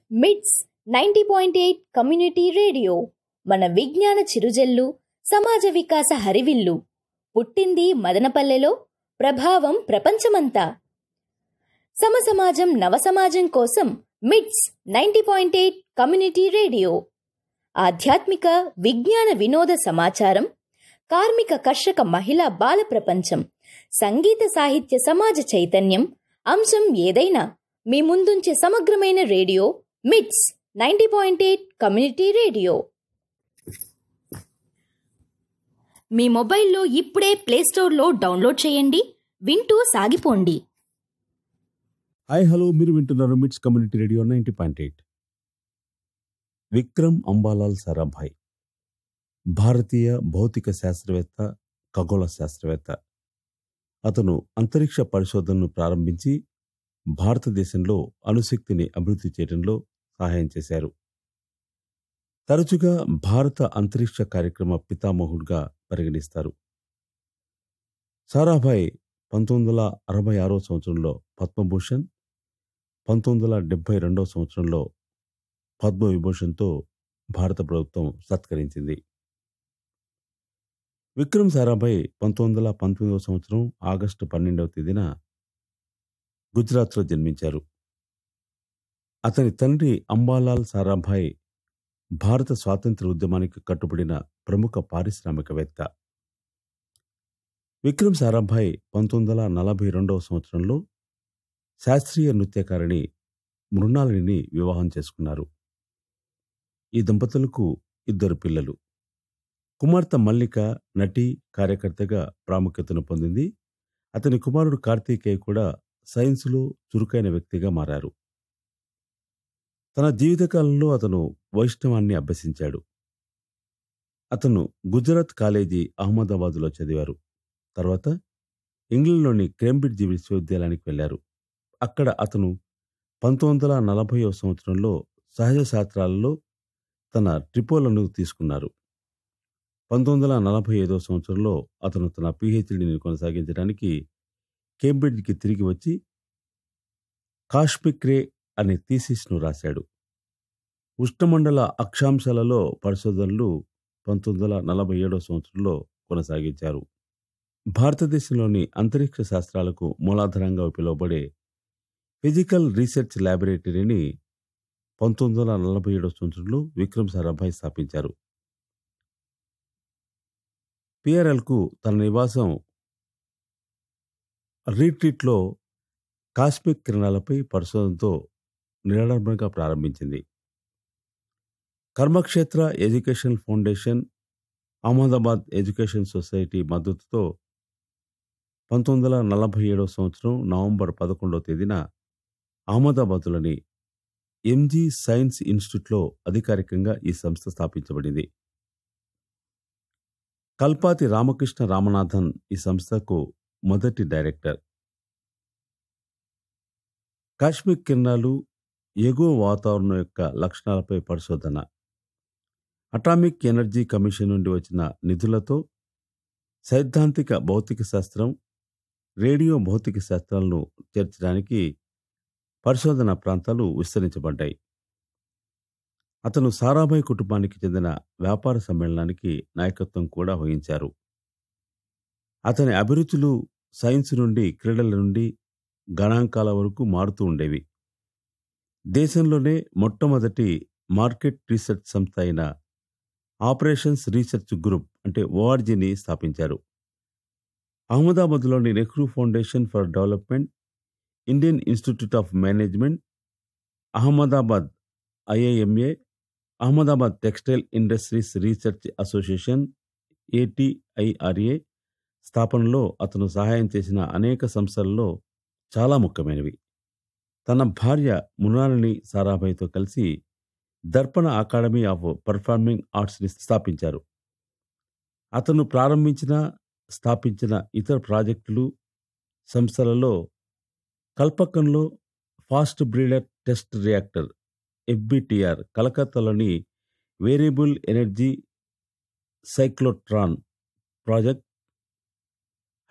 మిట్స్ ninety point eight community radio మన విజ్ఞాన చిరుజల్లు సమాజ వికాస హరివిల్లు పుట్టింది మదనపల్లెలో ప్రభావం ప్రపంచమంతా సమసమాజం నవసమాజం కోసం MITS ninety point eight community radio ఆధ్యాత్మిక విజ్ఞాన వినోద సమాచారం కార్మిక కర్షక మహిళా బాల ప్రపంచం సంగీత సాహిత్య సమాజ చైతన్యం అంశం ఏదైనా మీ ముందుంచే సమగ్రమైన radio MITS ninety point eight community radio మీ మొబైల్లో ఇప్పుడే ప్లేస్టోర్లో డౌన్లోడ్ చేయండి వింటూ సాగిపోండి హాయ్ హలో మీరు వింటున్నారు MITS community radio ninety point eight Vikram Ambalal Sarabhai భారతీయ భౌతిక శాస్త్రవేత్త ఖగోళ శాస్త్రవేత్త అతను అంతరిక్ష పరిశోధనను ప్రారంభించి భారతదేశంలో అణుశక్తిని అభివృద్ధి చేయడంలో సహాయం చేశారు తరచుగా భారత అంతరిక్ష కార్యక్రమ పితామహుడుగా పరిగణిస్తారు సారాభాయ్ పంతొమ్మిది వందల అరవై ఆరో సంవత్సరంలో పద్మభూషణ్ పంతొమ్మిది వందల డెబ్బై రెండవ సంవత్సరంలో పద్మవిభూషణ్తో భారత ప్రభుత్వం సత్కరించింది విక్రమ్ సారాభాయ్ పంతొమ్మిది వందల పంతొమ్మిదవ సంవత్సరం ఆగస్టు పన్నెండవ తేదీన గుజరాత్లో జన్మించారు అతని తండ్రి అంబాలాల్ సారాభాయ్ భారత స్వాతంత్ర ఉద్యమానికి కట్టుబడిన ప్రముఖ పారిశ్రామికవేత్త విక్రమ్ సారాభాయ్ పంతొమ్మిది వందల నలభై రెండవ సంవత్సరంలో శాస్త్రీయ నృత్యకారిణి మృణాలిని వివాహం చేసుకున్నారు ఈ దంపతులకు ఇద్దరు పిల్లలు కుమార్తె మల్లిక నటి కార్యకర్తగా ప్రాముఖ్యతను పొందింది అతని కుమారుడు కార్తీకేయ కూడా సైన్సులో చురుకైన వ్యక్తిగా మారారు తన జీవితకాలంలో అతను వైష్ణవాన్ని అభ్యసించాడు అతను గుజరాత్ కాలేజీ అహ్మదాబాద్లో చదివారు తర్వాత ఇంగ్లండ్లోని కేంబ్రిడ్జ్ విశ్వవిద్యాలయానికి వెళ్లారు అక్కడ అతను పంతొమ్మిది వందల నలభై సంవత్సరంలో సహజ శాస్త్రాలలో తన ట్రిపోలను తీసుకున్నారు పంతొమ్మిది వందల నలభై ఐదో సంవత్సరంలో అతను తన పిహెచ్డిని కొనసాగించడానికి కేంబ్రిడ్జ్కి తిరిగి వచ్చి కాష్మిక్ రే అనే థీసిస్ను రాశాడు ఉష్ణమండల అక్షాంశాలలో పరిశోధనలు పంతొమ్మిది వందల నలభై ఏడో సంవత్సరంలో కొనసాగించారు భారతదేశంలోని అంతరిక్ష శాస్త్రాలకు మూలాధారంగా పిలువబడే ఫిజికల్ రీసెర్చ్ ల్యాబొరేటరీని పంతొమ్మిది వందల నలభై ఏడో సంవత్సరంలో విక్రమ్ సారాభాయ్ స్థాపించారు పిఆర్ఎల్కు తన నివాసం రీట్రీట్లో కాస్మిక్ కిరణాలపై పరిశోధనతో నిరాడంబరంగా ప్రారంభించింది Karmakshetra education foundation Ahmedabad education society మద్దతుతో పంతొమ్మిది వందల నలభై ఏడవ సంవత్సరం నవంబర్ పదకొండవ తేదీన అహ్మదాబాద్లోని ఎంజీ సైన్స్ ఇన్స్టిట్యూట్లో అధికారికంగా ఈ సంస్థ స్థాపించబడింది కల్పాతి రామకృష్ణ రామనాథన్ ఈ సంస్థకు మొదటి డైరెక్టర్ కాశ్మీర్ కిరణాలు ఎగువ వాతావరణం యొక్క లక్షణాలపై పరిశోధన అటామిక్ ఎనర్జీ కమిషన్ నుండి వచ్చిన నిధులతో సైద్ధాంతిక భౌతిక శాస్త్రం రేడియో భౌతిక శాస్త్రాలను చేర్చడానికి పరిశోధన ప్రాంతాలు విస్తరించబడ్డాయి అతను సారాభాయ్ కుటుంబానికి చెందిన వ్యాపార సమ్మేళనానికి నాయకత్వం కూడా వహించారు అతని అభిరుచులు సైన్స్ నుండి క్రీడల నుండి గణాంకాల వరకు మారుతూ ఉండేవి దేశంలోనే మొట్టమొదటి మార్కెట్ రీసెర్చ్ సంస్థ అయిన ఆపరేషన్స్ రీసెర్చ్ గ్రూప్ అంటే ఓఆర్జీని స్థాపించారు అహ్మదాబాద్లోని Nehru foundation for development Indian institute of management Ahmedabad IIMA Ahmedabad textile industries research association ATIRA స్థాపనలో అతను సహాయం చేసిన అనేక సంస్థలలో చాలా ముఖ్యమైనవి తన భార్య మునాలిని సారాభాయ్తో కలిసి దర్పణ అకాడమీ ఆఫ్ పర్ఫార్మింగ్ ఆర్ట్స్ని స్థాపించారు అతను ప్రారంభించిన స్థాపించిన ఇతర ప్రాజెక్టులు సంస్థలలో కల్పకంలో fast breeder test reactor FBTR కలకత్తాలోని వేరియబుల్ ఎనర్జీ సైక్లోట్రాన్ ప్రాజెక్ట్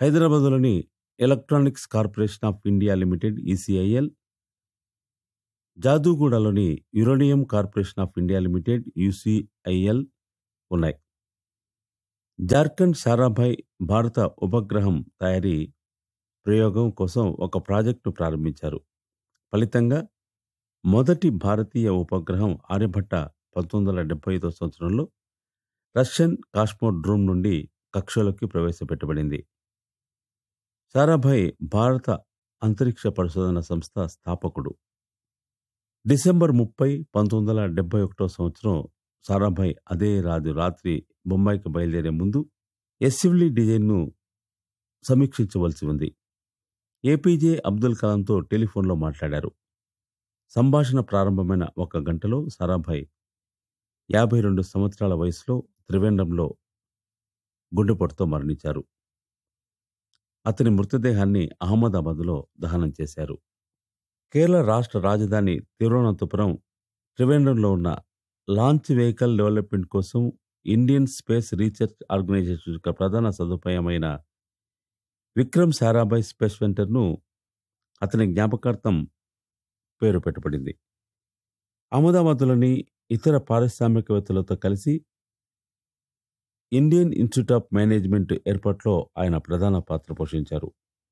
హైదరాబాద్లోని electronics corporation of India limited ECIL జాదూగూడలోని uranium corporation of India limited UCIL ఉన్నాయి జార్ఖండ్ సారాభాయ్ భారత ఉపగ్రహం తయారీ ప్రయోగం కోసం ఒక ప్రాజెక్టును ప్రారంభించారు ఫలితంగా మొదటి భారతీయ ఉపగ్రహం ఆర్యభట్ట పంతొమ్మిది వందల డెబ్బై ఐదో సంవత్సరంలో రష్యన్ కాస్మోడ్రోమ్ నుండి కక్షలోకి ప్రవేశపెట్టబడింది సారాభాయ్ భారత అంతరిక్ష పరిశోధన సంస్థ స్థాపకుడు డిసెంబర్ ముప్పై పంతొమ్మిది వందల డెబ్బై ఒకటో సంవత్సరం సారాభాయ్ అదే రాజు రాత్రి బొంబాయికి బయలుదేరే ముందు ఎస్యువ్లీ డిజైన్ను సమీక్షించవలసి ఉంది ఏపీజే అబ్దుల్ కలాంతో టెలిఫోన్లో మాట్లాడారు సంభాషణ ప్రారంభమైన ఒక గంటలో సారాభాయ్ యాభై రెండు సంవత్సరాల వయసులో త్రివేంద్రంలో గుండెపోటుతో మరణించారు అతని మృతదేహాన్ని అహ్మదాబాద్లో దహనం చేశారు కేరళ రాష్ట్ర రాజధాని తిరువనంతపురం త్రివేంద్రంలో ఉన్న లాంచ్ వెహికల్ డెవలప్మెంట్ కోసం ఇండియన్ స్పేస్ రీసెర్చ్ ఆర్గనైజేషన్ యొక్క ప్రధాన సదుపాయమైన విక్రమ్ సారాభాయ్ స్పేస్ సెంటర్ను అతని జ్ఞాపకార్థం పేరు పెట్టబడింది అహ్మదాబాద్లోని ఇతర పారిశ్రామికవేత్తలతో కలిసి ఇండియన్ ఇన్స్టిట్యూట్ ఆఫ్ మేనేజ్మెంట్ ఏర్పాట్లో ఆయన ప్రధాన పాత్ర పోషించారు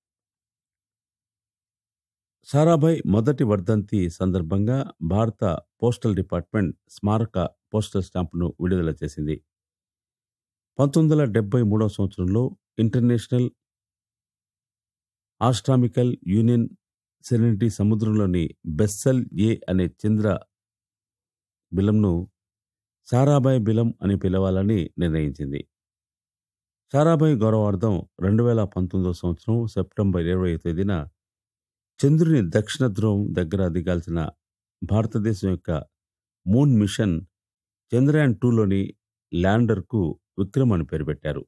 సారాభాయ్ మొదటి వర్ధంతి సందర్భంగా భారత పోస్టల్ డిపార్ట్మెంట్ స్మారక పోస్టల్ స్టాంపును విడుదల చేసింది పంతొమ్మిది వందల డెబ్బై మూడవ సంవత్సరంలో ఇంటర్నేషనల్ ఆస్ట్రామికల్ యూనియన్ సెరెనిటీ సముద్రంలోని బెస్సల్ ఏ అనే చంద్ర బిలంను సారాభాయ్ బిలం అని పిలవాలని నిర్ణయించింది సారాభాయ్ గౌరవార్థం రెండు వేల పంతొమ్మిదవ సంవత్సరం సెప్టెంబర్ ఇరవై తేదీన చంద్రుని దక్షిణ ధ్రువం దగ్గర దిగాల్సిన భారతదేశం యొక్క మూన్ మిషన్ చంద్రయాన్ టూలోని ల్యాండర్కు విక్రమ్ అని పేరు పెట్టారు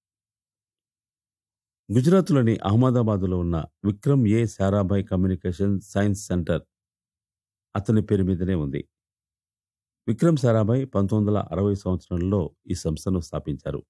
గుజరాత్లోని అహ్మదాబాద్లో ఉన్న Vikram A Sarabhai communication science centre అతని పేరు మీదనే ఉంది విక్రమ్ సారాభాయ్ పంతొమ్మిది వందల అరవై సంవత్సరంలో ఈ సంస్థను స్థాపించారు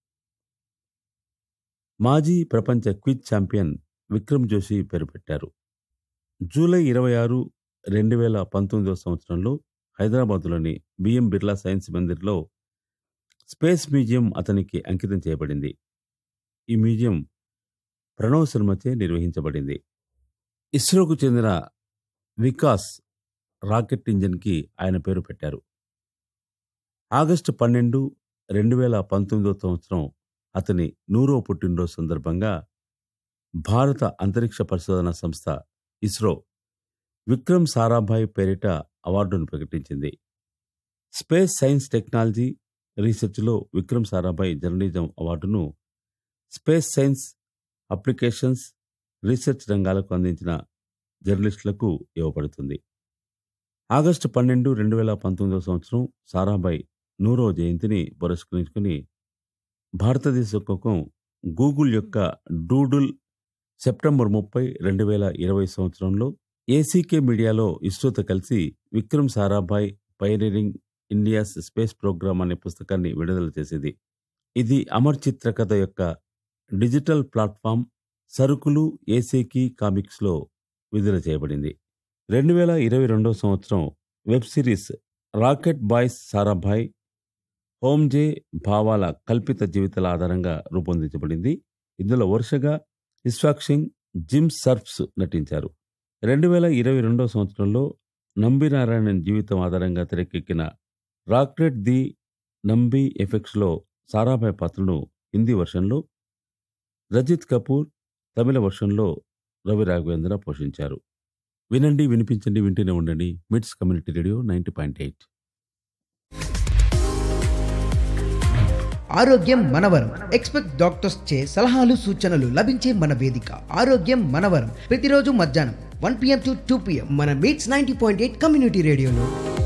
మాజీ ప్రపంచ క్విజ్ ఛాంపియన్ విక్రమ్ జోషి పేరు పెట్టారు జూలై ఇరవై ఆరు రెండు వేల పంతొమ్మిదవ సంవత్సరంలో హైదరాబాద్లోని బిఎం బిర్లా సైన్స్ మందిర్లో స్పేస్ మ్యూజియం అతనికి అంకితం చేయబడింది ఈ మ్యూజియం ప్రణవ్ శర్మచే నిర్వహించబడింది ఇస్రోకు చెందిన వికాస్ రాకెట్ ఇంజిన్కి ఆయన పేరు పెట్టారు ఆగస్టు పన్నెండు రెండు వేల పంతొమ్మిదో సంవత్సరం అతని నూరో పుట్టినరోజు సందర్భంగా భారత అంతరిక్ష పరిశోధన సంస్థ ఇస్రో విక్రమ్ సారాభాయ్ పేరిట అవార్డును ప్రకటించింది స్పేస్ సైన్స్ టెక్నాలజీ రీసెర్చ్లో విక్రమ్ సారాభాయ్ జర్నలిజం అవార్డును స్పేస్ సైన్స్ అప్లికేషన్స్ రీసెర్చ్ రంగాలకు అందించిన జర్నలిస్టులకు ఇవ్వబడుతుంది ఆగస్టు పన్నెండు రెండు వేల పంతొమ్మిదవ సంవత్సరం సారాభాయ్ నూరో జయంతిని పురస్కరించుకుని భారతదేశ కోసం గూగుల్ యొక్క డూడుల్ సెప్టెంబర్ ముప్పై రెండు వేల ఇరవై సంవత్సరంలో ఏసీకే మీడియాలో ఇస్రోతో కలిసి Vikram Sarabhai pioneering India's space programme అనే పుస్తకాన్ని విడుదల చేసింది ఇది అమర్ చిత్రకథ యొక్క డిజిటల్ ప్లాట్ఫామ్ సరుకులు ఏసీకి కామిక్స్లో విడుదల చేయబడింది రెండు వేల ఇరవై రెండో సంవత్సరం web series rocket boys Sarabhai హోమ్జే భావాల కల్పిత జీవితాల ఆధారంగా రూపొందించబడింది ఇందులో వరుసగా ఇస్వాక్ సింగ్ జిమ్ సర్ఫ్స్ నటించారు రెండు వేల ఇరవై రెండో సంవత్సరంలో నంబి నారాయణన్ జీవితం ఆధారంగా తెరకెక్కిన రాకెట్ ది నంబి ఎఫెక్ట్స్లో సారాభాయ్ పాత్రను హిందీ వర్షన్లో రజిత్ కపూర్ తమిళ వర్షన్లో రవి రాఘవేంద్ర పోషించారు వినండి వినిపించండి వింటూనే ఉండండి MITS community radio ninety point eight ఆరోగ్యం మనవరం ఎక్స్పెక్ట్ డాక్టర్స్ చే సలహాలు సూచనలు లభించే మన వేదిక ఆరోగ్యం మనవరం ప్రతిరోజు మధ్యాహ్నం one PM to two PM మన MITS ninety point eight community రేడియోలో